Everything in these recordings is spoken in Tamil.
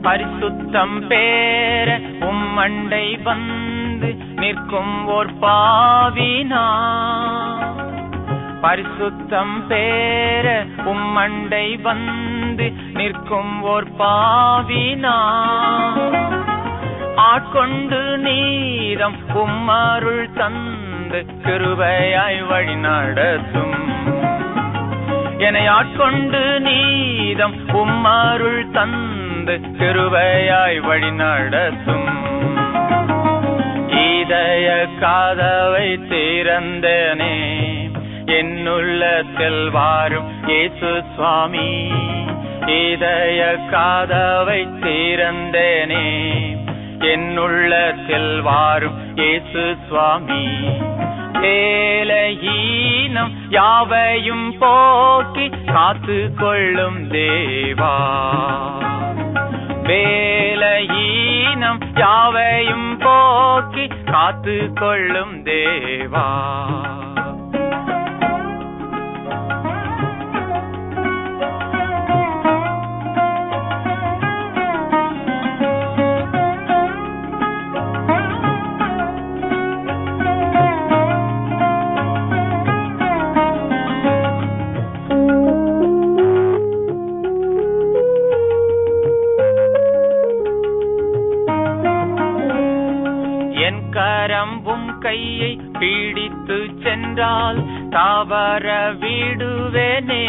பரிசுத்தம் பேர உம்மண்டை வந்து நிற்கும் ஓர் பாவினா பரிசுத்தம் பேர உம்மண்டை வந்து நிற்கும் ஓர் பாவினா ஆட்கொண்டு நீதம் உம்மருள் தந்து கிருபையாய் வழி நடத்தும் என்னை ஆட்கொண்டு நீதம் உம்மருள் தந்து கிருபையாய் வழி நடத்தும் இதய காதவை திறந்தனே என்னுள்ளத்தில் வாரும் இயேசு சுவாமி இதய காதவை திறந்தனே என்னுள்ளத்தில் வாரும் இயேசு சுவாமி வேலையீனம் யாவையும் போக்கி காத்து கொள்ளும் தேவா வேலையீனம் யாவையும் போக்கி காத்து கொள்ளும் தேவா என் கரம்பும் கையை பீடித்து சென்றால் தவற விடுவேனே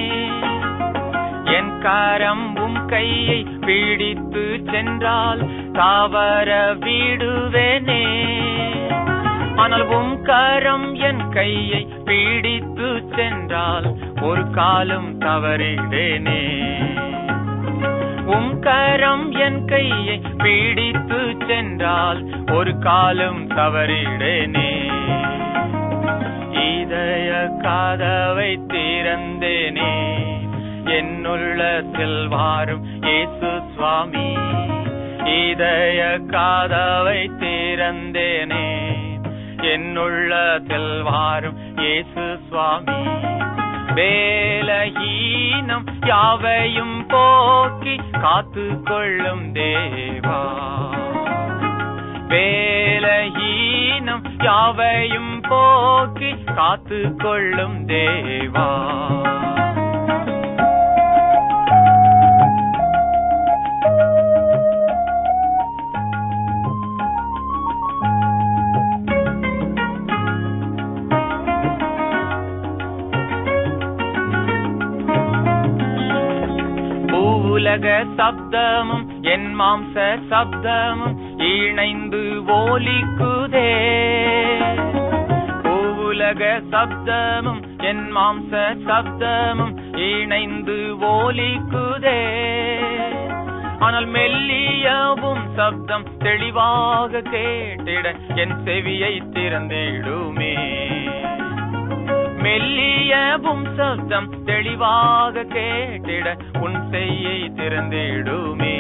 என் கரம்பும் கையை பீடித்து சென்றால் தவற விடுவேனே ஆனால் உம் கரம் என் கையை பீடித்து சென்றால் ஒரு காலம் தவறிடேனே உம் கரம் என் கையை பீடித்து சென்றால் ஒரு காலம் தவறிடேனே இதய காதவை திறந்தேனே என்னுள்ளத்தில் வாரும் இயேசு சுவாமி இதய காதவை திறந்தேனே என்னுள்ளத்தில் வாரும் இயேசு சுவாமி வேலஹீனம் யாவையும் போக்கி காத்து கொள்ளும் தேவா வேலஹீனம் யாவையும் போக்கி காத்து கொள்ளும் தேவா பூவுலக சப்தமும் என் மாம்ச சப்தமும் இணைந்து ஓலிக்குதே பூவுலக சப்தமும் என் மாம்ச சப்தமும் இணைந்து ஓலிக்குதே ஆனால் மெல்லியவும் சப்தம் தெளிவாக கேட்டிட என் செவியை திறந்திடுமே மெல்லியவும் சப்தம் தெளிவாக கேட்டிட உன் செய்யை திறந்திடுமே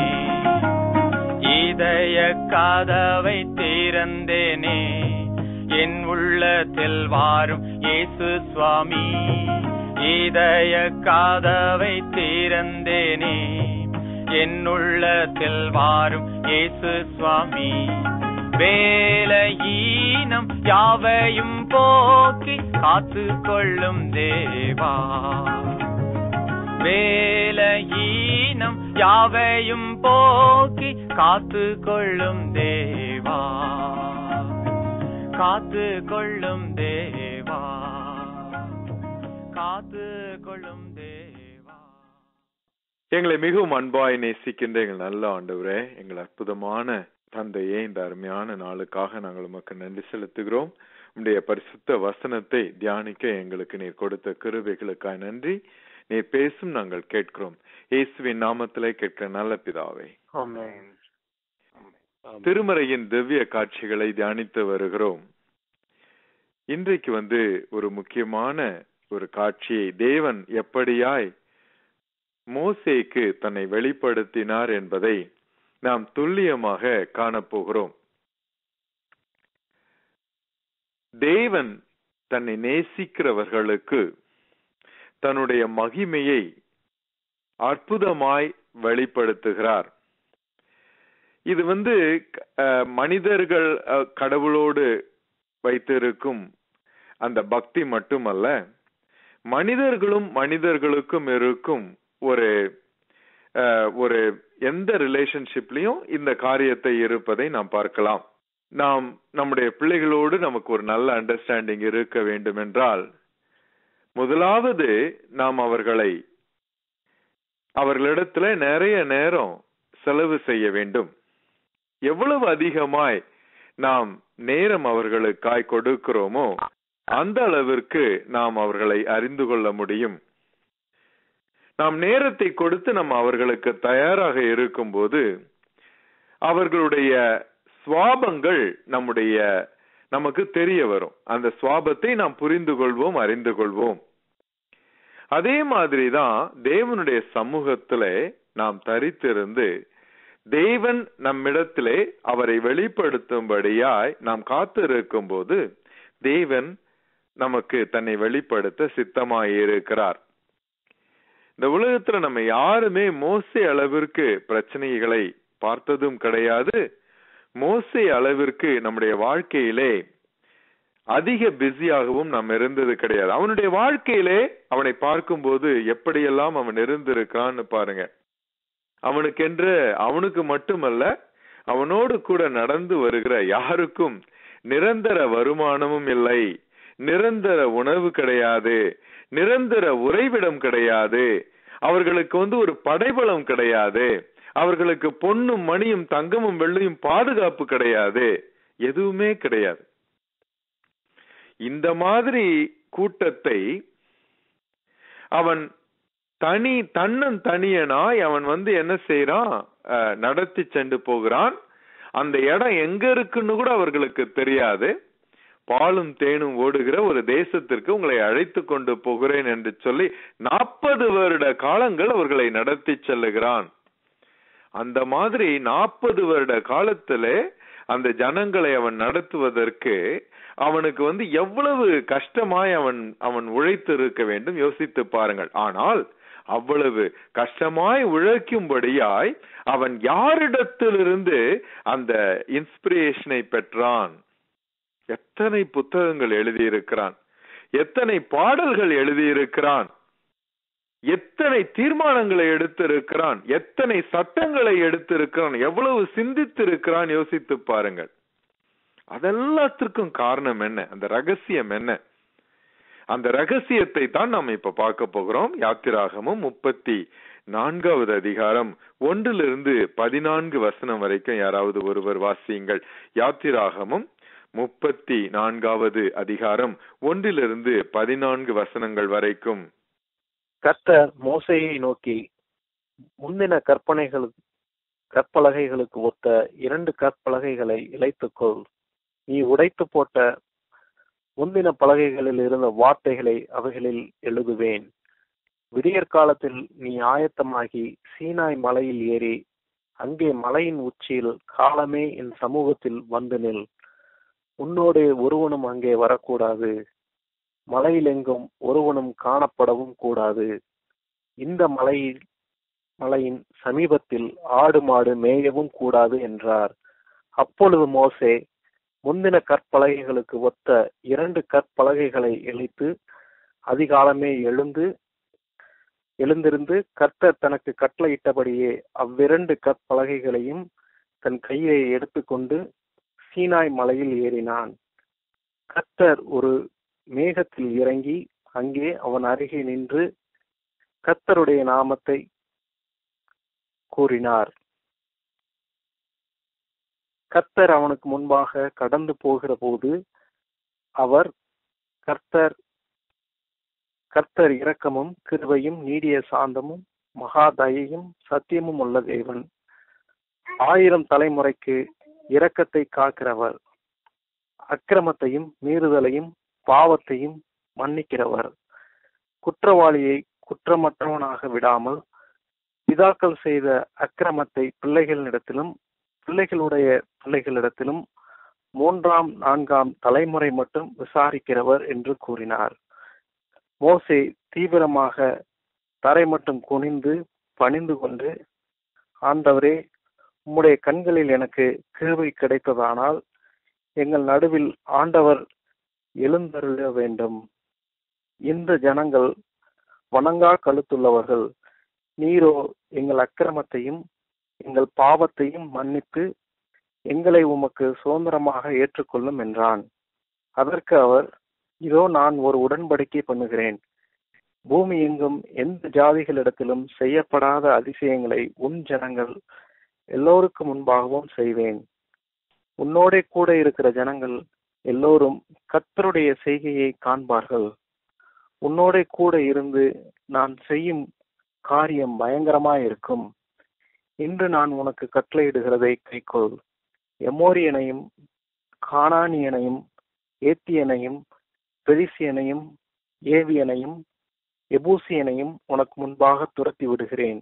இதய காதவை திறந்தேனே என் உள்ளத்தில் வாரும் இயேசு சுவாமி இதய காதவை திறந்தேனே என் உள்ளத்தில் வாரும் இயேசு சுவாமி வேலையீனம் யாவையும் போக்கி காத்து கொள்ளும் தேவா வேலையீனம் யாவையும் போக்கி காத்து கொள்ளும் தேவா காத்து கொள்ளும் தேவா காத்து கொள்ளும் தேவா எங்களை மிகவும் அன்பாய் நேசிக்கின்ற எங்கள் நல்ல ஆண்டவரே எங்கள் அற்புதமான தந்தையே இந்த அருமையான நாளுக்காக நாங்கள் உமக்கு நன்றி செலுத்துகிறோம் உடைய பரிசுத்த வசனத்தை தியானிக்க எங்களுக்கு நீர் கொடுத்த கிருபைகளுக்காய் நன்றி நீர் பேசும் நாங்கள் கேட்கிறோம் இயேசுவின் நாமத்திலே கேட்கிற நல்ல பிதாவே திருமறையின் திவ்ய காட்சிகளை தியானித்து வருகிறோம் இன்றைக்கு வந்து ஒரு முக்கியமான ஒரு காட்சியை தேவன் எப்படியாய் மோசேக்கு தன்னை வெளிப்படுத்தினார் என்பதை நாம் துல்லியமாக காணப்போகிறோம் தேவன் தன்னை நேசிக்கிறவர்களுக்கு தன்னுடைய மகிமையை அற்புதமாய் வெளிப்படுத்துகிறார் இது வந்து அஹ், மனிதர்கள் அஹ், கடவுளோடு வைத்திருக்கும் அந்த பக்தி மட்டுமல்ல மனிதர்களும் மனிதர்களுக்கும் இருக்கும் ஒரு அஹ், ஒரு எந்த ரிலேஷன்ஷிப்லயும் இந்த காரியத்தை இருப்பதை நாம் பார்க்கலாம் நாம் நம்முடைய பிள்ளைகளோடு நமக்கு ஒரு நல்ல அண்டர்ஸ்டாண்டிங் இருக்க வேண்டும் என்றால் முதலாவது நாம் அவர்களை அவர்களிடத்துல நிறைய நேரம் செலவு செய்ய வேண்டும் எவ்வளவு அதிகமாய் நாம் நேரம் அவர்களுக்காய் கொடுக்கிறோமோ அந்த அளவிற்கு நாம் அவர்களை அறிந்து கொள்ள முடியும் நாம் நேரத்தை கொடுத்து நம்ம அவர்களுக்கு தயாராக இருக்கும்போது அவர்களுடைய சுவாபங்கள் நம்முடைய நமக்கு தெரிய வரும் அந்த சுவாபத்தை நாம் புரிந்து கொள்வோம் அறிந்து கொள்வோம் அதே மாதிரிதான் தேவனுடைய சமூகத்திலே நாம் தரித்திருந்து தேவன் நம்மிடத்திலே அவரை வெளிப்படுத்தும்படியாய் நாம் காத்திருக்கும் போது தேவன் நமக்கு தன்னை வெளிப்படுத்த சித்தமாய் இருக்கிறார் இந்த உலகத்துல நம்ம யாருமே மோசே அளவிற்கு பிரச்சனைகளை பார்த்ததும் கிடையாது மோசே அளவிற்கு நம்முடைய வாழ்க்கையிலே அதிக பிஸியாகவும் நாம் இருந்தது கிடையாது அவனுடைய வாழ்க்கையிலே அவனை பார்க்கும்போது எப்படியெல்லாம் அவன் இருந்திருக்கான்னு பாருங்க அவனுக்கென்று அவனுக்கு மட்டுமல்ல அவனோடு கூட நடந்து வருகிற யாருக்கும் நிரந்தர வருமானமும் இல்லை நிரந்தர உணவு கிடையாது நிரந்தர உறைவிடம் கிடையாது அவர்களுக்கு வந்து ஒரு படைபலம் கிடையாது அவர்களுக்கு பொன்னும் மணியும் தங்கமும் வெள்ளையும் பாதுகாப்பு கிடையாது எதுவுமே கிடையாது இந்த மாதிரி கூட்டத்தை அவன் தனி தன்னன் தனியனாய் அவன் வந்து என்ன செய்யறான் அஹ், நடத்தி சென்று போகிறான் அந்த இடம் எங்க இருக்குன்னு கூட அவர்களுக்கு தெரியாது பாலும் தேனும் ஓடுகிற ஒரு தேசத்திற்கு உங்களை அழைத்து கொண்டு போகிறேன் என்று சொல்லி நாற்பது வருட காலங்கள் அவர்களை நடத்தி செல்லுகிறான் அந்த மாதிரி நாற்பது வருட காலத்திலே அந்த ஜனங்களை அவன் நடத்துவதற்கு அவனுக்கு வந்து எவ்வளவு கஷ்டமாய் அவன் அவன் உழைத்து இருக்க வேண்டும் யோசித்து பாருங்கள் ஆனால் அவ்வளவு கஷ்டமாய் உழைக்கும்படியாய் அவன் யாரிடத்திலிருந்து அந்த இன்ஸ்பிரேஷனை பெற்றான் எத்தனை புத்தகங்கள் எழுதியிருக்கிறான் எத்தனை பாடல்கள் எழுதியிருக்கிறான் எத்தனை தீர்மானங்களை எடுத்திருக்கிறான் எத்தனை சட்டங்களை எடுத்திருக்கிறான் எவ்வளவு சிந்தித்திருக்கிறான் யோசித்து பாருங்கள் அதெல்லாத்திற்கும் காரணம் என்ன அந்த ரகசியம் என்ன அந்த ரகசியத்தை தான் நாம் இப்ப பார்க்க போகிறோம் யாத்திராகமும் முப்பத்தி நான்காவது அதிகாரம் ஒன்றிலிருந்து பதினான்கு வசனம் வரைக்கும் யாராவது ஒருவர் வாசியுங்கள் யாத்திராகமும் முப்பத்தி நான்காவது அதிகாரம் ஒன்றிலிருந்து பதினான்கு வசனங்கள் வரைக்கும் கர்த்தர் மோசையை நோக்கி முந்தின கற்பனைகள் கற்பலகைகளுக்கு ஒத்த இரண்டு கற்பலகைகளை இழைத்துக்கொள் நீ உடைத்து போட்ட முந்தின பலகைகளில் இருந்த வார்த்தைகளை அவைகளில் எழுதுவேன் விடியற் காலத்தில் நீ ஆயத்தமாகி சீனாய் மலையில் ஏறி அங்கே மலையின் உச்சியில் காலமே என் சமூகத்தில் வந்து நில் உன்னோடு ஒருவனும் அங்கே வரக்கூடாது மலையில் எங்கும் ஒருவனும் காணப்படவும் கூடாது இந்த மலையில் மலையின் சமீபத்தில் ஆடு மாடு மேயவும் கூடாது என்றார் அப்பொழுது மோசே முந்தின கற்பலகைகளுக்கு ஒத்த இரண்டு கற்பலகைகளை இழைத்து அதிகாலமே எழுந்து எழுந்திருந்து கர்த்தர் தனக்கு கட்டளையிட்டபடியே அவ்விரண்டு கற்பலகைகளையும் தன் கையை எடுத்துக்கொண்டு சீனாய் மலையில் ஏறினான் கர்த்தர் ஒரு மேகத்தில் இறங்கி அங்கே அவன் அருகே நின்று கர்த்தருடைய நாமத்தை கூறினார் கர்த்தர் அவனுக்கு முன்பாக கடந்து போகிற போது அவர் கர்த்தர் கர்த்தர் இரக்கமும் கிருபையும் நீடிய சாந்தமும் மகா தயையும் சத்தியமும் உள்ள தேவன் ஆயிரம் தலைமுறைக்கு இரக்கத்தை காக்கிறவர் அக்கிரமத்தையும் மீறுதலையும் பாவத்தையும் மன்னிக்கிறவர் குற்றவாளியை குற்றமற்றவனாக விடாமல் பிதாக்கள் செய்த அக்கிரமத்தை பிள்ளைகளிடத்திலும் பிள்ளைகளுடைய பிள்ளைகளிடத்திலும் மூன்றாம் நான்காம் தலைமுறை மட்டும் விசாரிக்கிறவர் என்று கூறினார் மோசே தீவிரமாக தரை மட்டும் குனிந்து பணிந்து கொண்டு ஆண்டவரே உம்முடைய கண்களில் எனக்கு கிருபை கிடைத்ததானால் எங்கள் நடுவில் ஆண்டவர் எழுந்தருள வேண்டும் இந்த ஜனங்கள் வணங்கா கழுத்துள்ளவர்கள் நீரோ எங்கள் அக்கிரமத்தையும் எங்கள் பாவத்தையும் மன்னித்து எங்களை உமக்கு சுதந்திரமாக ஏற்றுக்கொள்ளும் என்றான் அதற்கு அவர் இதோ நான் ஒரு உடன்படிக்கை பண்ணுகிறேன் பூமி எங்கும் எந்த ஜாதிகளிடத்திலும் செய்யப்படாத அதிசயங்களை உன் ஜனங்கள் எல்லோருக்கும் முன்பாகவும் செய்வேன் உன்னோடே கூட இருக்கிற ஜனங்கள் எல்லோரும் கர்த்தருடைய செய்கையை காண்பார்கள் உன்னோடே கூட இருந்து நான் செய்யும் காரியம் பயங்கரமாயிருக்கும் இன்று நான் உனக்கு கட்டளையிடுகிறதை கைக்கொள் எமோரியனையும் கானானியனையும் ஏத்தியனையும் பெரிசியனையும் ஏவியனையும் எபூசியனையும் உனக்கு முன்பாக துரத்தி விடுகிறேன்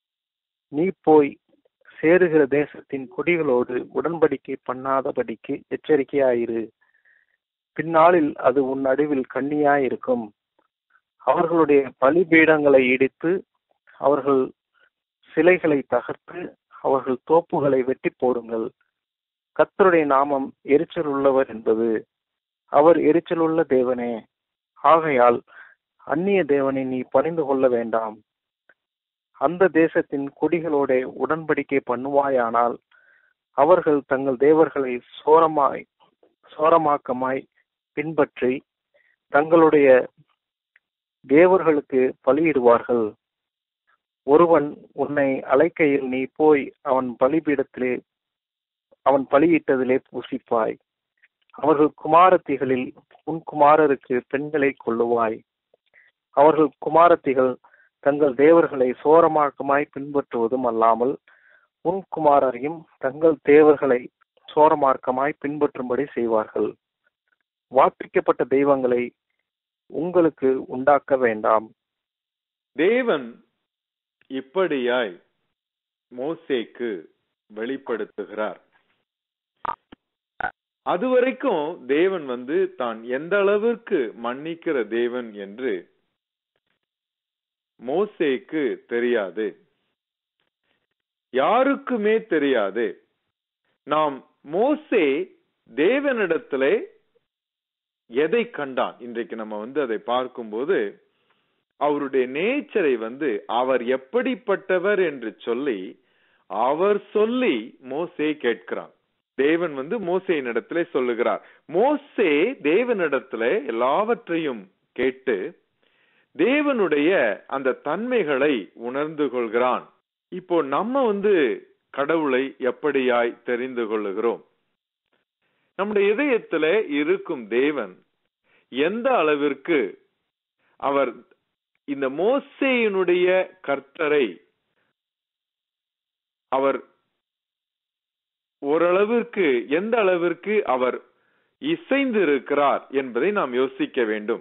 நீ போய் சேருகிற தேசத்தின் குடிகளோடு உடன்படிக்கை பண்ணாதபடிக்கு எச்சரிக்கையாயிரு பின்னாளில் அது உன் நடுவில் கண்ணியாயிருக்கும் அவர்களுடைய பலிபீடங்களை இடித்து அவர்கள் சிலைகளை தகர்த்து அவர்கள் தோப்புகளை வெட்டி போடுங்கள் கர்த்தருடைய நாமம் எரிச்சல் உள்ளவர் என்பது அவர் எரிச்சலுள்ள தேவனே ஆகையால் அந்நிய தேவனை நீ பணிந்து கொள்ள வேண்டாம் அந்த தேசத்தின் குடிகளோட உடன்படிக்கை பண்ணுவாயானால் அவர்கள் தங்கள் தேவர்களை சோரமாய் சோரமாக்கமாய் பின்பற்றி தங்களுடைய தேவர்களுக்கு பலியிடுவார்கள் ஒருவன் உன்னை அழைக்கையில் நீ போய் அவன் பலிபீடத்திலே அவன் பலியிட்டதிலே பூசிப்பாய் அவர்கள் குமாரத்திகளில் உன் குமாரருக்கு பெண்களை கொள்ளுவாய் அவர்கள் குமாரத்திகள் தங்கள் தேவர்களை சோரமாக்கமாய் பின்பற்றுவதும் அல்லாமல் உன் குமாரரையும் தங்கள் தேவர்களை சோரமார்க்கமாய் பின்பற்றும்படி செய்வார்கள் வார்ப்பிக்கப்பட்ட தெய்வங்களை உங்களுக்கு உண்டாக்க வேண்டாம் தேவன் இப்படியாய் மோசேக்கு வெளிப்படுத்துகிறார் அதுவரைக்கும் தேவன் வந்து தான் எந்த அளவிற்கு மன்னிக்கிற தேவன் என்று மோசேக்கு தெரியாது யாருக்குமே தெரியாது நாம் மோசே தேவனிடத்திலே எதை கண்டான் இன்றைக்கு நம்ம வந்து அதை பார்க்கும்போது அவருடைய நேச்சரை வந்து அவர் எப்படிப்பட்டவர் என்று சொல்லி அவர் சொல்லி மோசே கேட்கிறான் தேவன் வந்து மோசையின் இடத்திலே சொல்லுகிறார் மோசே தேவனிடத்திலே எல்லாவற்றையும் கேட்டு தேவனுடைய அந்த தன்மைகளை உணர்ந்து கொள்கிறான் இப்போ நம்ம வந்து கடவுளை எப்படியாய் தெரிந்து கொள்ளுகிறோம் நம்முடைய இதயத்திலே இருக்கும் தேவன் எந்த அளவிற்கு அவர் இந்த மோசேயினுடைய கர்த்தரை அவர் ஓரளவிற்கு எந்த அளவிற்கு அவர் இசைந்து இருக்கிறார் என்பதை நாம் யோசிக்க வேண்டும்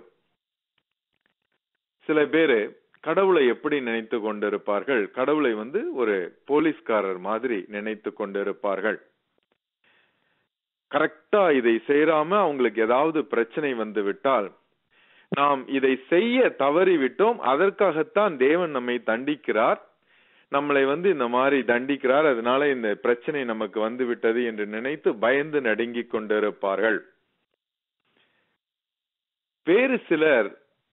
சில பேரு கடவுளை எப்படி நினைத்து கொண்டிருப்பார்கள் கடவுளை வந்து ஒரு போலீஸ்காரர் மாதிரி நினைத்து கொண்டிருப்பார்கள் கரெக்டா இதை செய்யாம அவங்களுக்கு ஏதாவது பிரச்சனை வந்து விட்டால் நாம் இதை செய்ய தவறிவிட்டோம் அதற்காகத்தான் தேவன் நம்மை தண்டிக்கிறார் நம்மளை வந்து இந்த மாதிரி தண்டிக்கிறார் அதனால இந்த பிரச்சனை நமக்கு வந்து விட்டது என்று நினைத்து பயந்து நடுங்கிக் கொண்டிருப்பார்கள் வேறு சிலர்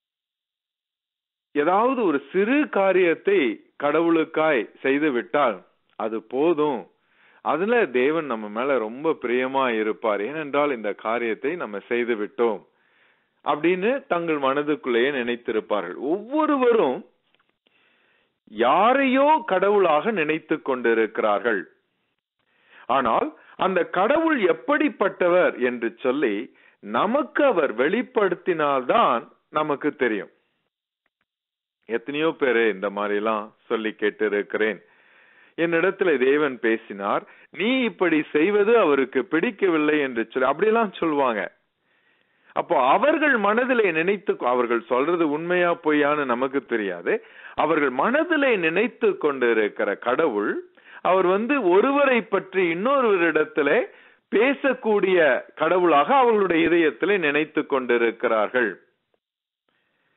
ஏதாவது ஒரு சிறு காரியத்தை கடவுளுக்காய் செய்து விட்டால் அது போதும் அதுல தேவன் நம்ம மேல ரொம்ப பிரியமா இருப்பார் ஏனென்றால் இந்த காரியத்தை நம்ம செய்து விட்டோம் அப்படின்னு தங்கள் மனதுக்குள்ளேயே நினைத்திருப்பார்கள் ஒவ்வொருவரும் யாரையோ கடவுளாக நினைத்து கொண்டிருக்கிறார்கள் ஆனால் அந்த கடவுள் எப்படிப்பட்டவர் என்று சொல்லி நமக்கு அவர் வெளிப்படுத்தினால்தான் நமக்கு தெரியும் எத்தனையோ பேரு இந்த மாதிரி எல்லாம் சொல்லி கேட்டு இருக்கிறேன் என்னிடத்துல தேவன் பேசினார் நீ இப்படி செய்வது அவருக்கு பிடிக்கவில்லை என்று சொல்லி அப்படியெல்லாம் சொல்லுவாங்க அப்போ அவர்கள் மனதிலே நினைத்து அவர்கள் சொல்றது உண்மையா பொய்யான்னு நமக்கு தெரியாது அவர்கள் மனதிலே நினைத்து கொண்டிருக்கிற கடவுள் அவர் வந்து ஒருவரை பற்றி இன்னொருவரிடத்துல பேசக்கூடிய கடவுளாக அவர்களுடைய இதயத்திலே நினைத்து கொண்டிருக்கிறார்கள்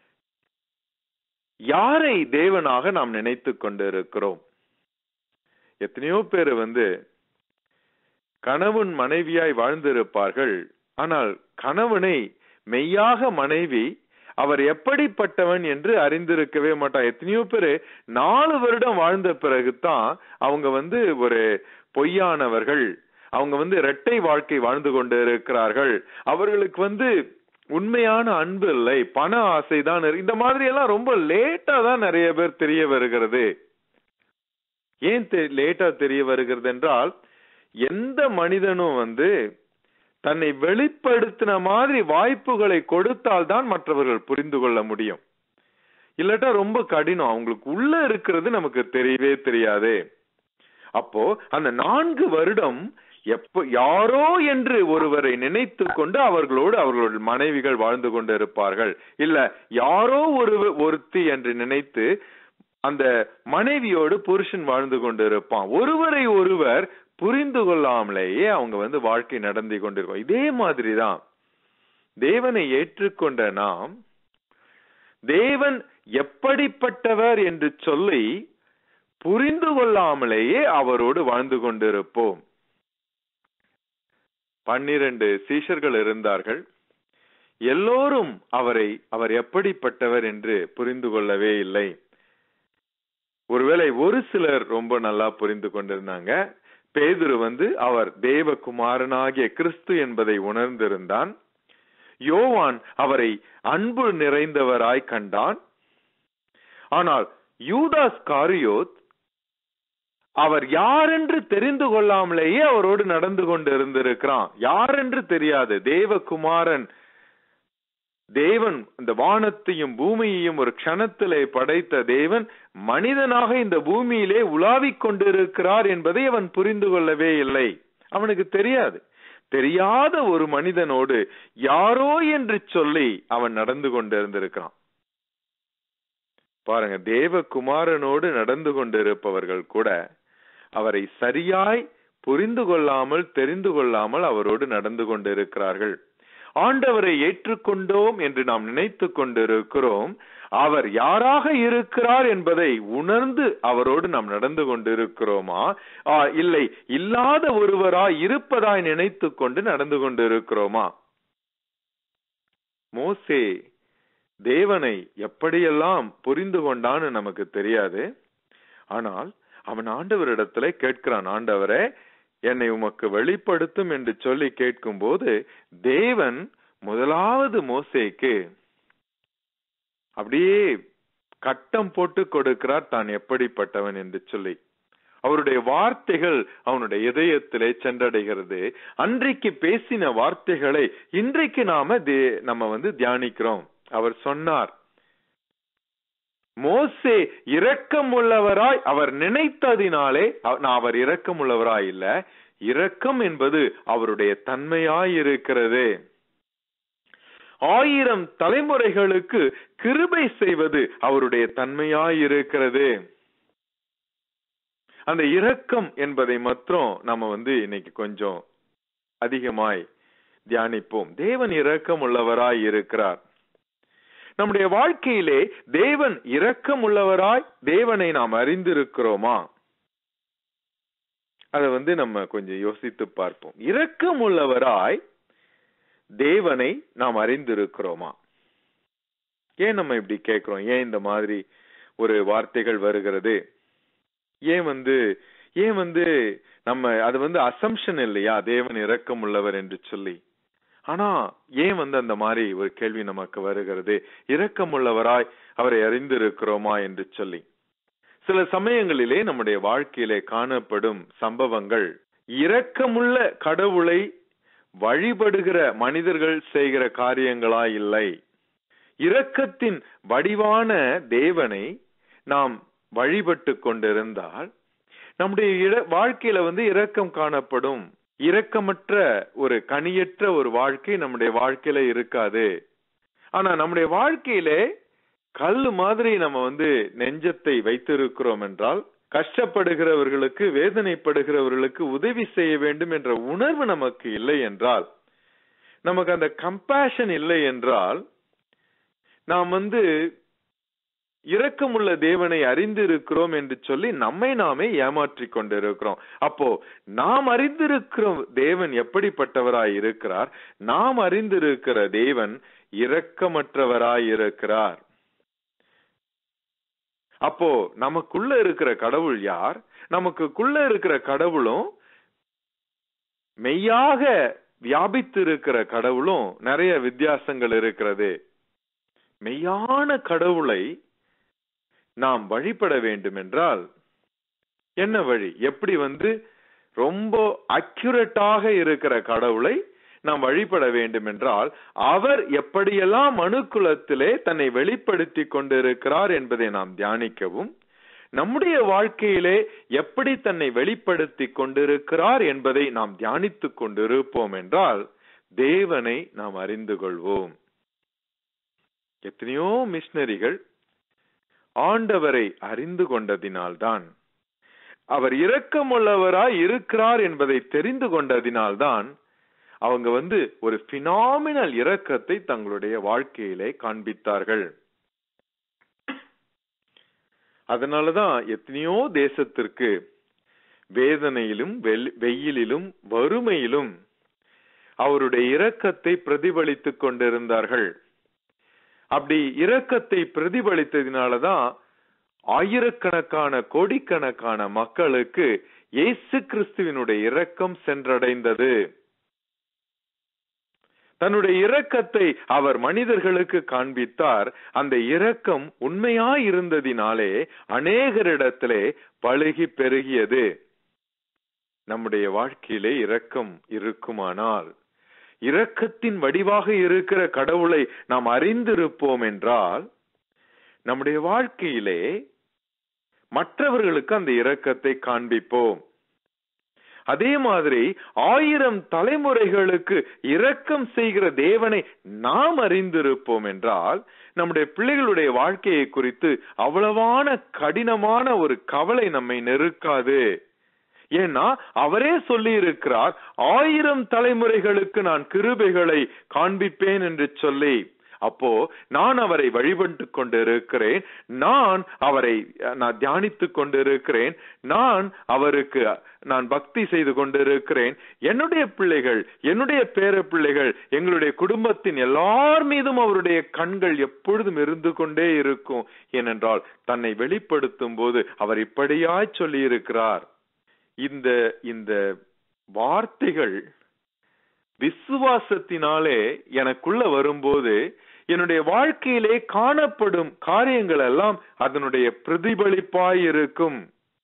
யாரை தேவனாக நாம் நினைத்து கொண்டிருக்கிறோம் எத்தனையோ பேர் வந்து கணவன் மனைவியாய் வாழ்ந்திருப்பார்கள் ஆனால் கணவனை மெய்யாக மனைவி அவர் எப்படிப்பட்டவன் என்று அறிந்திருக்கவே மாட்டார் எத்தனையோ பேரு நாலு வருடம் வாழ்ந்த பிறகுதான் அவங்க வந்து ஒரு பொய்யானவர்கள் அவங்க வந்து இரட்டை வாழ்க்கை வாழ்ந்து கொண்டு இருக்கிறார்கள் அவர்களுக்கு வந்து உண்மையான அன்பு இல்லை பண ஆசைதான் இருக்கு. இந்த மாதிரி எல்லாம் ரொம்ப லேட்டா தான் நிறைய பேர் தெரிய வருகிறது ஏன் லேட்டா தெரிய வருகிறது என்றால் எந்த மனிதனும் வந்து தன்னை வெளிப்படுத்தின மாதிரி வாய்ப்புகளை கொடுத்தால் தான் மற்றவர்கள் புரிந்து கொள்ள முடியும் இல்லாட்டா ரொம்ப கடினம் அவங்களுக்கு உள்ள இருக்கிறது நமக்கு தெரியவே தெரியாது அப்போ அந்த நான்கு வருடம் எப்ப யாரோ என்று ஒருவரை நினைத்து கொண்டு அவர்களோடு அவர்களுடைய மனைவிகள் வாழ்ந்து கொண்டு இருப்பார்கள் இல்ல யாரோ ஒரு ஒருத்தி என்று நினைத்து அந்த மனைவியோடு புருஷன் வாழ்ந்து கொண்டு இருப்பான் ஒருவரை ஒருவர் புரிந்து கொள்ளாமலேயே அவங்க வந்து வாழ்க்கை நடந்து கொண்டிருக்கும் இதே மாதிரிதான் தேவனை ஏற்றுக்கொண்ட நாம் தேவன் எப்படிப்பட்டவர் என்று சொல்லி புரிந்து கொள்ளாமலேயே அவரோடு வாழ்ந்து கொண்டிருப்போம் பன்னிரண்டு சீஷர்கள் இருந்தார்கள் எல்லோரும் அவரை அவர் எப்படிப்பட்டவர் என்று புரிந்து கொள்ளவே இல்லை ஒருவேளை ஒரு சிலர் ரொம்ப நல்லா புரிந்து கொண்டிருந்தாங்க பேதுரு வந்து அவர் தேவகுமாரனாகிய கிறிஸ்து என்பதை உணர்ந்திருந்தான் யோவான் அவரை அன்பு நிறைந்தவராய் கண்டான் ஆனால் யூதாஸ் காரியோத் அவர் யாரென்று தெரிந்து கொள்ளாமலேயே அவரோடு நடந்து கொண்டு இருந்திருக்கிறான் யாரென்று தெரியாது தேவகுமாரன் தேவன் இந்த வானத்தையும் பூமியையும் ஒரு க்ஷணத்திலே படைத்த தேவன் மனிதனாக இந்த பூமியிலே உலாவிக் கொண்டிருக்கிறார் என்பதை அவன் புரிந்து கொள்ளவே இல்லை அவனுக்கு தெரியாது தெரியாத ஒரு மனிதனோடு யாரோ என்று சொல்லி அவன் நடந்து கொண்டிருந்திருக்கிறான் பாருங்க தேவகுமாரனோடு நடந்து கொண்டிருப்பவர்கள் கூட அவரை சரியாய் புரிந்து கொள்ளாமல் தெரிந்து கொள்ளாமல் அவரோடு நடந்து கொண்டிருக்கிறார்கள் ஆண்டவரை ஏற்றுக்கொண்டோம் என்று நாம் நினைத்து கொண்டிருக்கிறோம் அவர் யாராக இருக்கிறார் என்பதை உணர்ந்து அவரோடு நாம் நடந்து கொண்டிருக்கிறோமா ஆ, இல்லை இல்லாத ஒருவராய் இருப்பதாய் நினைத்து கொண்டு நடந்து கொண்டிருக்கிறோமா மோசே தேவனை எப்படியெல்லாம் புரிந்து கொண்டான்னு நமக்கு தெரியாது ஆனால் அவன் ஆண்டவரிடத்துல கேட்கிறான் ஆண்டவரே என்னை உமக்கு வெளிப்படுத்தும் என்று சொல்லி கேட்கும்போது தேவன் முதலாவது மோசேக்கு அப்படியே கட்டம் போட்டு கொடுக்கிறார் தான் எப்படிப்பட்டவன் என்று சொல்லி அவருடைய வார்த்தைகள் அவனுடைய இதயத்திலே சென்றடைகிறது அன்றைக்கு பேசின வார்த்தைகளை இன்றைக்கு நாம தே- நம்ம வந்து தியானிக்கிறோம் அவர் சொன்னார் மோசே இரக்கம் உள்ளவராய் அவர் நினைத்ததினாலே அவ- நான் அவர் இரக்கம் உள்ளவராய் இல்ல இரக்கம் என்பது அவருடைய தன்மையாய் இருக்கிறது ஆயிரம் தலைமுறைகளுக்கு கிருபை செய்வது அவருடைய தன்மையாய் இருக்கிறது அந்த இரக்கம் என்பதை மாத்திரம் நம்ம வந்து இன்னைக்கு கொஞ்சம் அதிகமாய் தியானிப்போம் தேவன் இரக்கம் உள்ளவராய் இருக்கிறார் நம்முடைய வாழ்க்கையிலே தேவன் இரக்கம் உள்ளவராய் தேவனை நாம் அறிந்திருக்கிறோமா அதை வந்து நம்ம கொஞ்சம் யோசித்து பார்ப்போம் இரக்கம் உள்ளவராய் தேவனை நாம் அறிந்திருக்கிறோமா ஏன் நம்ம இப்படி கேட்கிறோம் ஏன் இந்த மாதிரி ஒரு வார்த்தைகள் வருகிறது ஏன் வந்து ஏன் வந்து நம்ம அது வந்து அசம்ஷன் இல்லையா தேவன் இரக்கம் உள்ளவர் என்று சொல்லி ஆனா ஏன் வந்து அந்த மாதிரி ஒரு கேள்வி நமக்கு வருகிறது இரக்கம் உள்ளவராய் அவரை அறிந்திருக்கிறோமா என்று சொல்லி சில சமயங்களிலே நம்முடைய வாழ்க்கையிலே காணப்படும் சம்பவங்கள் இரக்கமுள்ள கடவுளை வழிபடுகிற மனிதர்கள் செய்கிற காரியங்களா இல்லை இரக்கத்தின் வடிவான தேவனை நாம் வழிபட்டு கொண்டிருந்தால் நம்முடைய இர- வாழ்க்கையில வந்து இரக்கம் காணப்படும் இரக்கமற்ற ஒரு கனியற்ற ஒரு வாழ்க்கை நம்முடைய வாழ்க்கையில இருக்காது ஆனா நம்முடைய வாழ்க்கையிலே கல்லு மாதிரி நம்ம வந்து நெஞ்சத்தை வைத்திருக்கிறோம் என்றால் கஷ்டப்படுகிறவர்களுக்கு வேதனைப்படுகிறவர்களுக்கு உதவி செய்ய வேண்டும் என்ற உணர்வு நமக்கு இல்லை என்றால் நமக்கு அந்த கம்பேஷன் இல்லை என்றால் நாம் வந்து இரக்கமுள்ள தேவனை அறிந்திருக்கிறோம் என்று சொல்லி நம்மை நாமே ஏமாற்றிக் கொண்டிருக்கிறோம் அப்போ நாம் அறிந்திருக்கிற தேவன் எப்படிப்பட்டவராய் இருக்கிறார் நாம் அறிந்திருக்கிற தேவன் இரக்கமற்றவராய் இருக்கிறார் அப்போ நமக்குள்ள இருக்கிற கடவுள் யார் நமக்குள்ள இருக்கிற கடவுளும் மெய்யாக வியாபித்து இருக்கிற கடவுளும் நிறைய வித்தியாசங்கள் இருக்கிறது மெய்யான கடவுளை நாம் வழிபட வேண்டும் என்றால் என்ன வழி எப்படி வந்து ரொம்ப அக்யூரேட்டாக இருக்கிற கடவுளை நாம் வழிபட வேண்டும் என்றால் அவர் எப்படியெல்லாம் மனுக்குலத்திலே தன்னை வெளிப்படுத்தி கொண்டிருக்கிறார் என்பதை நாம் தியானிக்கவும் நம்முடைய வாழ்க்கையிலே எப்படி தன்னை வெளிப்படுத்தி கொண்டிருக்கிறார் என்பதை நாம் தியானித்துக் கொண்டிருப்போம் என்றால் தேவனை நாம் அறிந்து கொள்வோம் எத்தனையோ மிஷினரிகள் ஆண்டவரை அறிந்து கொண்டதினால்தான் அவர் இரக்கமுள்ளவராய் இருக்கிறார் என்பதை தெரிந்து கொண்டதினால்தான் அவங்க வந்து ஒரு பினாமினல் இரக்கத்தை தங்களுடைய வாழ்க்கையிலே காண்பித்தார்கள் அதனாலதான் எத்தனையோ தேசத்திற்கு வேதனையிலும் வெயிலிலும் வறுமையிலும் அவருடைய இரக்கத்தை பிரதிபலித்துக் கொண்டிருந்தார்கள் அப்படி இரக்கத்தை பிரதிபலித்ததினாலதான் ஆயிரக்கணக்கான கோடிக்கணக்கான மக்களுக்கு இயேசு கிறிஸ்துவினுடைய இரக்கம் சென்றடைந்தது தன்னுடைய இரக்கத்தை அவர் மனிதர்களுக்கு காண்பித்தார் அந்த இரக்கம் உண்மையாய் இருந்ததினாலே அநேகரிடத்திலே பழுகி பெருகியது நம்முடைய வாழ்க்கையிலே இரக்கம் இருக்குமானால் இரக்கத்தின் வடிவாக இருக்கிற கடவுளை நாம் அறிந்திருப்போம் என்றால் நம்முடைய வாழ்க்கையிலே மற்றவர்களுக்கு அந்த இரக்கத்தை காண்பிப்போம் அதே மாதிரி ஆயிரம் தலைமுறைகளுக்கு இரக்கம் செய்கிற தேவனை நாம் அறிந்திருப்போம் என்றால் நம்முடைய பிள்ளைகளுடைய வாழ்க்கையை குறித்து அவ்வளவான கடினமான ஒரு கவலை நம்மை நெருக்காது ஏன்னா அவரே சொல்லி இருக்கிறார் ஆயிரம் தலைமுறைகளுக்கு நான் கிருபைகளை காண்பிப்பேன் என்று சொல்லி அப்போ நான் அவரை வழிபட்டு கொண்டு இருக்கிறேன் நான் அவரை நான் தியானித்துக் கொண்டு இருக்கிறேன் நான் அவருக்கு நான் பக்தி செய்து கொண்டிருக்கிறேன் என்னுடைய பிள்ளைகள் என்னுடைய பேர பிள்ளைகள் எங்களுடைய குடும்பத்தின் எல்லார் மீதும் அவருடைய கண்கள் எப்பொழுதும் இருந்து கொண்டே இருக்கும் ஏனென்றால் தன்னை வெளிப்படுத்தும் போது அவர் இப்படியாய் சொல்லி இருக்கிறார் இந்த இந்த வார்த்தைகள் விசுவாசத்தினாலே எனக்குள்ள வரும்போது என்னுடைய வாழ்க்கையிலே காணப்படும் காரியங்கள் எல்லாம் அதனுடைய பிரதிபலிப்பாய் இருக்கும்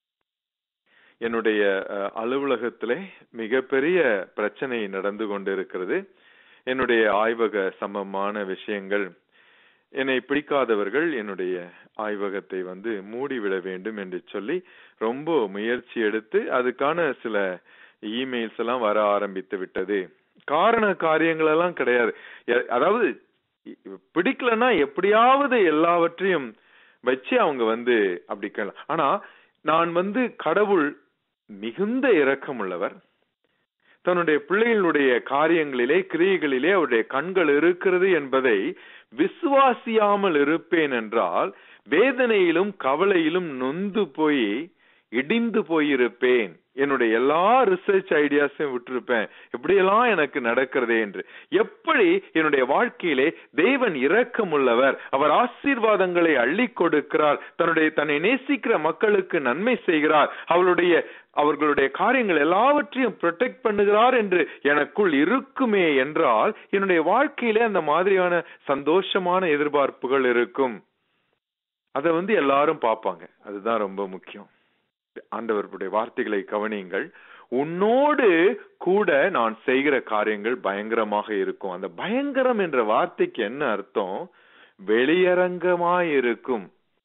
என்னுடைய அலுவலகத்திலே மிகப்பெரிய பிரச்சனை நடந்து கொண்டிருக்கிறது என்னுடைய ஆய்வக சமமான விஷயங்கள் என்னை பிடிக்காதவர்கள் என்னுடைய ஆய்வகத்தை வந்து மூடிவிட வேண்டும் என்று சொல்லி ரொம்ப முயற்சி எடுத்து அதுக்கான சில இமெயில்ஸ் எல்லாம் வர ஆரம்பித்து விட்டது காரண காரியங்கள் எல்லாம் கிடையாது அதாவது பிடிக்கலன்னா எப்படியாவது எல்லாவற்றையும் வச்சு அவங்க வந்து அப்படி ஆனா நான் வந்து கடவுள் மிகுந்த இரக்கம் உள்ளவர் தன்னுடைய பிள்ளைகளுடைய காரியங்களிலே கிரியைகளிலே அவருடைய கண்கள் இருக்கிறது என்பதை விசுவாசியாமல் இருப்பேன் என்றால் வேதனையிலும் கவலையிலும் நொந்து போய் இடிந்து போயிருப்பேன் என்னுடைய எல்லா ரிசர்ச் ஐடியாஸையும் விட்டிருப்பேன் எப்படியெல்லாம் எனக்கு நடக்கிறதே என்று எப்படி என்னுடைய வாழ்க்கையிலே தேவன் இரக்கம் உள்ளவர் அவர் ஆசீர்வாதங்களை அள்ளி கொடுக்கிறார் தன்னுடைய தன்னை நேசிக்கிற மக்களுக்கு நன்மை செய்கிறார் அவருடைய அவர்களுடைய காரியங்கள் எல்லாவற்றையும் ப்ரொடெக்ட் பண்ணுகிறார் என்று எனக்குள் இருக்குமே என்றால் என்னுடைய வாழ்க்கையிலே அந்த மாதிரியான சந்தோஷமான எதிர்பார்ப்புகள் இருக்கும் அதை வந்து எல்லாரும் பார்ப்பாங்க அதுதான் ரொம்ப முக்கியம் ஆண்டவருடைய வார்த்தைகளை கவனியுங்கள் உன்னோடு கூட நான் செய்கிற காரியங்கள் பயங்கரமாக இருக்கும் அந்த பயங்கரம் என்ற வார்த்தைக்கு என்ன அர்த்தம் வெளியரங்கமாய் இருக்கும்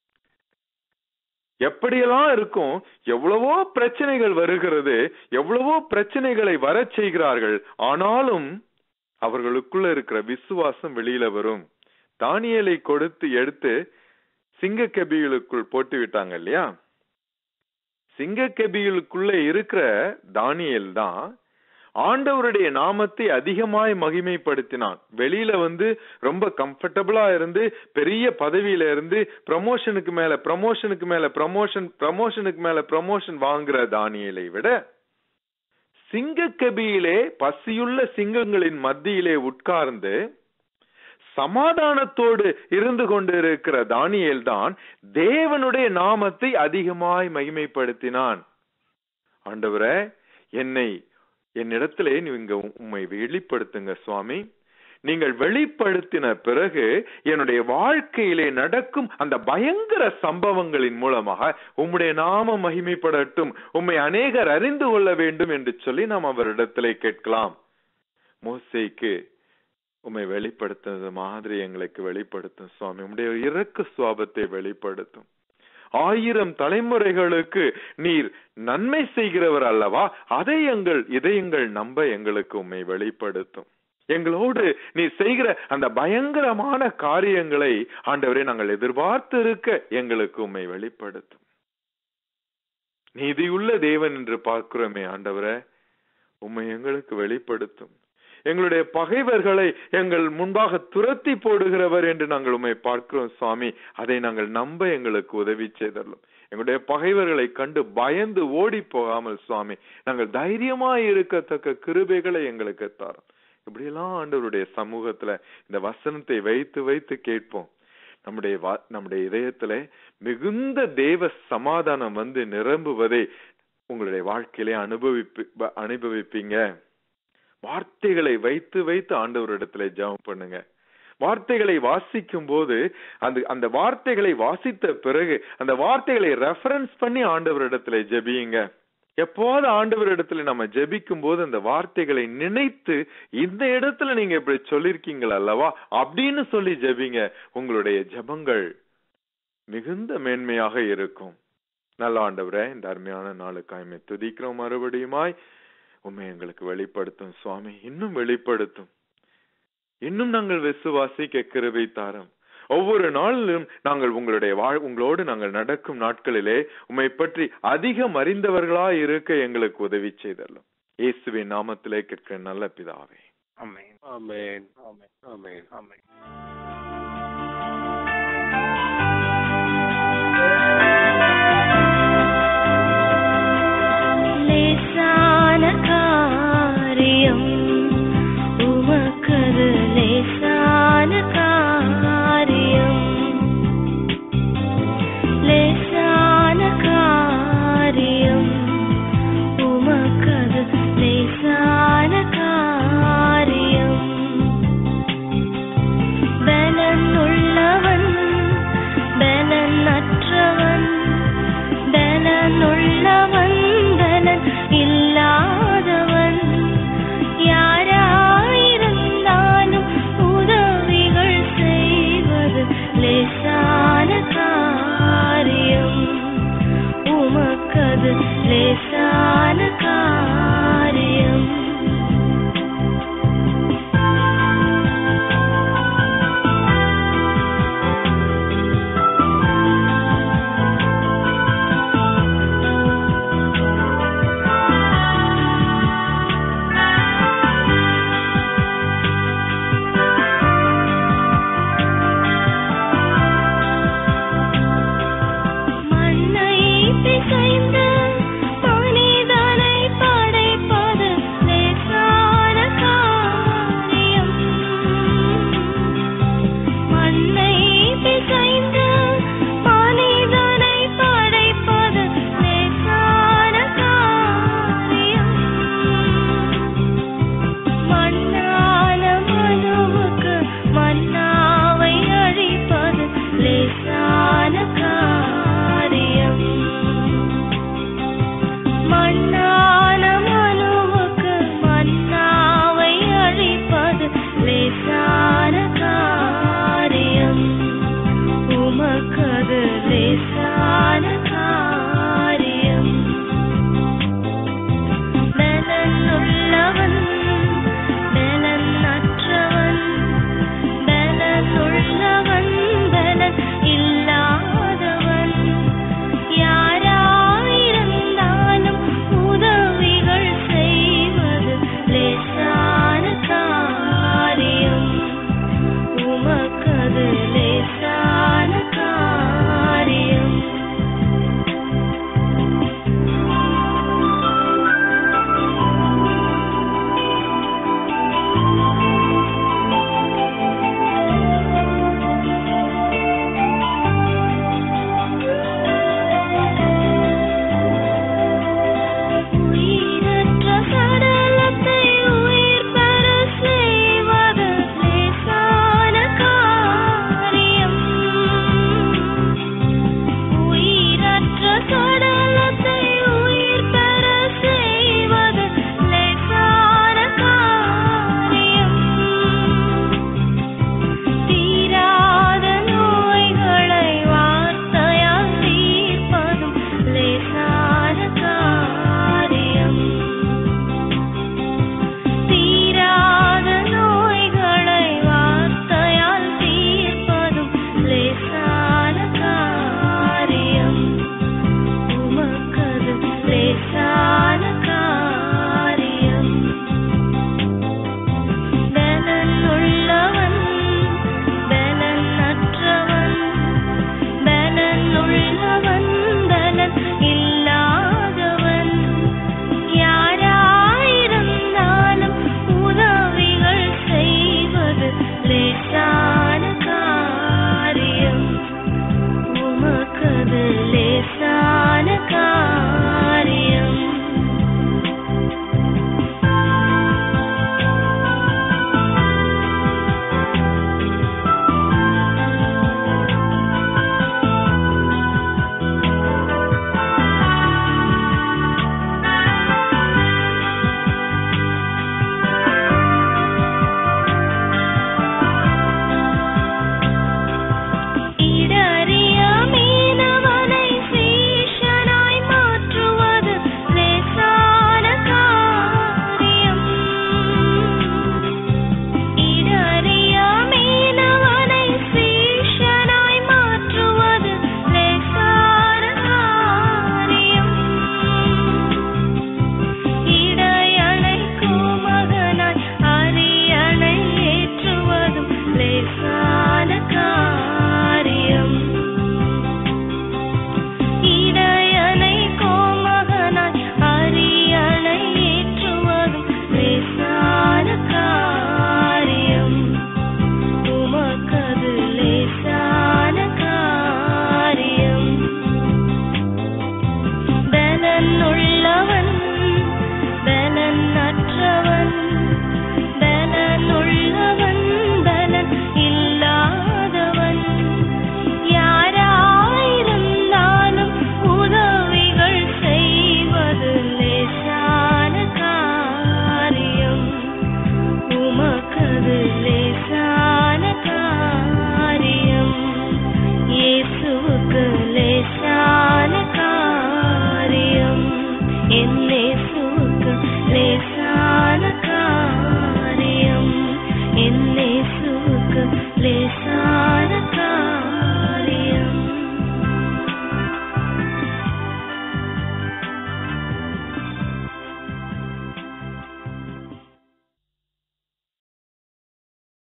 எப்படியெல்லாம் இருக்கும் எவ்வளவோ பிரச்சனைகள் வருகிறது எவ்வளவோ பிரச்சனைகளை வர செய்கிறார்கள் ஆனாலும் அவர்களுக்குள்ள இருக்கிற விசுவாசம் வெளியில வரும் தானியலை கொடுத்து எடுத்து சிங்க கெபிகளுக்குள் போட்டு விட்டாங்க இல்லையா சிங்க கெபிகளுக்குள்ள இருக்கிற தானியல் தான் ஆண்டவருடைய நாமத்தை அதிகமாய் மகிமைப்படுத்தினான் வெளியில வந்து ரொம்ப கம்ஃபர்டபுளா இருந்து பெரிய பதவியில இருந்து ப்ரமோஷனுக்கு மேல ப்ரமோஷனுக்கு மேல ப்ரமோஷன் ப்ரமோஷனுக்கு மேல ப்ரமோஷன் வாங்குற தானியலை விட சிங்கக்கபியிலே பசியுள்ள சிங்கங்களின் மத்தியிலே உட்கார்ந்து சமாதானத்தோடு இருந்து கொண்டிருக்கிற தானியேல் தான் தேவனுடைய நாமத்தை அதிகமாய் மகிமைப்படுத்தினான் ஆண்டவரே என்னை என்னிடத்திலே நீங்க உம்மை வெளிப்படுத்துங்க சுவாமி நீங்கள் வெளிப்படுத்தின பிறகு என்னுடைய வாழ்க்கையிலே நடக்கும் அந்த பயங்கர சம்பவங்களின் மூலமாக உம்முடைய நாம மகிமைப்படட்டும் உம்மை அநேகர் அறிந்து கொள்ள வேண்டும் என்று சொல்லி நாம் அவரிடத்திலே கேட்கலாம் மோசைக்கு உம்மை வெளிப்படுத்துனது மாதிரி எங்களுக்கு வெளிப்படுத்தும் சுவாமி உம்முடைய இறக்கு சுவாபத்தை வெளிப்படுத்தும் ஆயிரம் தலைமுறைகளுக்கு நீர் நன்மை செய்கிறவர் அல்லவா அதை எங்கள் இதயங்கள் நம்ப எங்களுக்கு உம்மை வெளிப்படுத்தும் எங்களோடு நீ செய்கிற அந்த பயங்கரமான காரியங்களை ஆண்டவரே நாங்கள் எதிர்பார்த்து இருக்க எங்களுக்கு உம்மை வெளிப்படுத்தும் நீதியுள்ள தேவன் என்று பார்க்கிறோமே ஆண்டவரே உம்மை எங்களுக்கு வெளிப்படுத்தும் எங்களுடைய பகைவர்களை எங்கள் முன்பாக துரத்தி போடுகிறவர் என்று நாங்கள் உண்மை பார்க்கிறோம் சுவாமி அதை நாங்கள் நம்ப எங்களுக்கு உதவி செய்தரலும் எங்களுடைய பகைவர்களை கண்டு பயந்து ஓடி போகாமல் சுவாமி நாங்கள் தைரியமாய் இருக்கத்தக்க கிருபைகளை எங்களுக்கு தாரோம் இப்படியெல்லாம் ஆண்டவருடைய சமூகத்துல இந்த வசனத்தை வைத்து வைத்து கேட்போம் நம்முடைய நம்முடைய இதயத்துல மிகுந்த தேவ சமாதானம் வந்து நிரம்புவதை உங்களுடைய வாழ்க்கையிலே அனுபவிப்பு அனுபவிப்பீங்க வார்த்தைகளை வைத்து வைத்து ஆண்டவரிடத்துல ஜெபம் பண்ணுங்க வார்த்தைகளை வாசிக்கும் போது அந்த அந்த வார்த்தைகளை வாசித்த பிறகு அந்த வார்த்தைகளை ரெஃபரன்ஸ் பண்ணி ஆண்டவரிடத்துல ஜெபியுங்க எப்போது ஆண்டவர் இடத்துல நம்ம ஜெபிக்கும் போது அந்த வார்த்தைகளை நினைத்து இந்த இடத்துல நீங்க இப்படி சொல்லிருக்கீங்கள் அல்லவா அப்படின்னு சொல்லி ஜெபிங்க உங்களுடைய ஜெபங்கள் மிகுந்த மேன்மையாக இருக்கும் நல்ல ஆண்டவரே இந்த அருமையான நாளுக்காய்மை துதிக்கிறோம் மறுபடியுமாய் உண்மை எங்களுக்கு வெளிப்படுத்தும் சுவாமி இன்னும் வெளிப்படுத்தும் இன்னும் நாங்கள் விசுவாசிக்க கிருபை தாரம் ஒவ்வொரு நாளிலும் நாங்கள் உங்களுடைய வாழ் உங்களோடு நாங்கள் நடக்கும் நாட்களிலே உம்மை பற்றி அதிகம் அறிந்தவர்களா இருக்க எங்களுக்கு உதவி செய்தல்லும் இயேசுவின் நாமத்திலே கேட்கிற நல்ல பிதாவே ஆமென் ஆமென் ஆமென் ஆமென் லேசான காரியம் உமக்கது லேசான காரியம் லேசான காரியம் உமக்கது லேசான காரியம் பலன் உள்ளவன் பலன் அற்றவன் பலன் உள்ளவன்